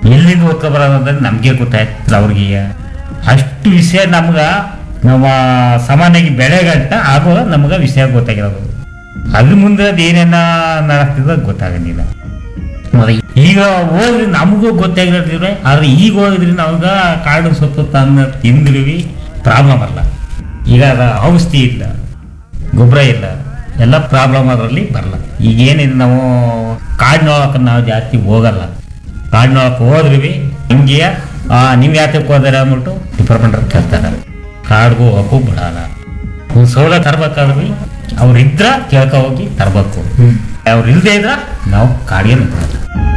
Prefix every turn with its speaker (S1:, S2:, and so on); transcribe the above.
S1: ಎಲ್ಲಿಂದ ಓದ್ಕೊ ಬರೋದಂದ್ರೆ ನಮಗೆ ಗೊತ್ತಾಯ್ತಲ್ಲ ಅವ್ರಿಗೆ ಅಷ್ಟು ವಿಷಯ ನಮ್ಗ ನಮ್ಮ ಸಾಮಾನ್ಯವಾಗಿ ಬೆಳೆಗಂಟ ಆಗುವ ನಮ್ಗೆ ವಿಷಯ ಗೊತ್ತಾಗಿರೋದು ಅದ್ರ ಮುಂದೆ ಅದು ಏನೇನ ನಡೆಸ್ತಿದ್ದ ಗೊತ್ತಾಗಂಗಿಲ್ಲ ಮತ್ತೆ ಈಗ ಹೋದ್ರೆ ನಮಗೂ ಗೊತ್ತಾಗಿರೋದಿಲ್ಲ ಆದ್ರೆ ಈಗ ಹೋಗಿದ್ರೆ ನಮ್ಗ ಕಾಡು ಸೊಪ್ಪು ತಂದು ತಿಂದ್ರಿವಿ ಪ್ರಾಬ್ಲಮ್ ಅಲ್ಲ ಈಗ ಅದ ಔಷಧಿ ಇಲ್ಲ ಗೊಬ್ಬರ ಇಲ್ಲ ಎಲ್ಲ ಪ್ರಾಬ್ಲಮ್ ಅದರಲ್ಲಿ ಬರಲ್ಲ ಈಗ ಏನಿದೆ ನಾವು ಕಾಡಿನೊಳಕ್ಕೆ ನಾವು ಜಾಸ್ತಿ ಹೋಗಲ್ಲ ಕಾಡಿನೊಳಕ್ಕೆ ಹೋದ್ರಿವಿ ನಿಮ್ಗೆ ಆ, ನೀವು ಯಾತಕ್ಕೆ ಹೋದಾರ ಅಂದ್ಬಿಟ್ಟು ಡಿಪಾರ್ಟ್ಮೆಂಟ್ ಕೇಳ್ತಾರೆ ಕಾಡ್ಗೂ ಹೋಗಕ್ಕೂ ಬಿಡಲ್ಲ ಒಂದು ಸೌಲ ತರ್ಬೇಕಾದ್ರೂ ಅವ್ರು ಇದ್ರ ಕೇಳ್ಕೊ ಹೋಗಿ ತರ್ಬೇಕು ಅವ್ರು ಇಲ್ದೇ ಇದ್ರ ನಾವು ಕಾಡಿಗೆ ನಿಂತ್ಕೊಳ್ಳೋದು